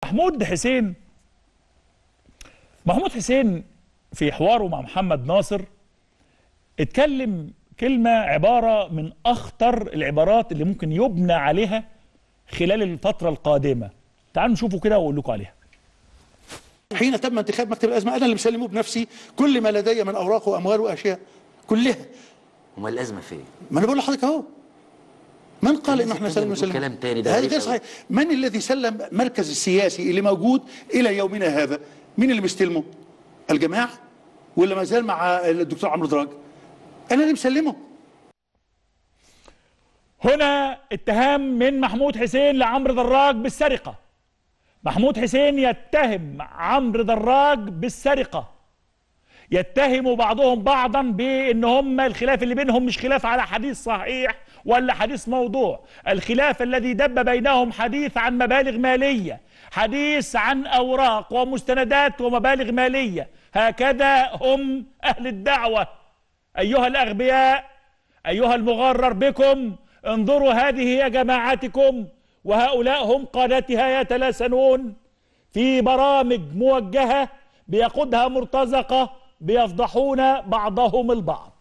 محمود حسين محمود حسين في حواره مع محمد ناصر اتكلم كلمة عبارة من أخطر العبارات اللي ممكن يبنى عليها خلال الفترة القادمة تعالوا نشوفوا كده وأقول لكم عليها حين تم انتخاب مكتب الازمه انا اللي مسلمه بنفسي كل ما لدي من اوراق واموال واشياء كلها امال الازمه فين؟ ما انا بقول لحضرتك اهو من قال ان احنا سلمنا بتقول سلم كلام تاني ده هذا غريب غير أوي. صحيح من الذي سلم مركز السياسي اللي موجود الى يومنا هذا مين اللي مستلمه الجماعه ولا ما زال مع الدكتور عمرو دراج انا اللي مسلمه هنا اتهام من محمود حسين لعمرو دراج بالسرقة محمود حسين يتهم عمرو دراج بالسرقة يتهم بعضهم بعضا بان هم الخلاف اللي بينهم مش خلاف على حديث صحيح ولا حديث موضوع الخلاف الذي دب بينهم حديث عن مبالغ مالية حديث عن اوراق ومستندات ومبالغ مالية هكذا هم اهل الدعوة ايها الاغبياء ايها المغرر بكم انظروا هذه هي جماعتكم وهؤلاء هم قادتها يتلاسنون في برامج موجهة بيقودها مرتزقة بيفضحون بعضهم البعض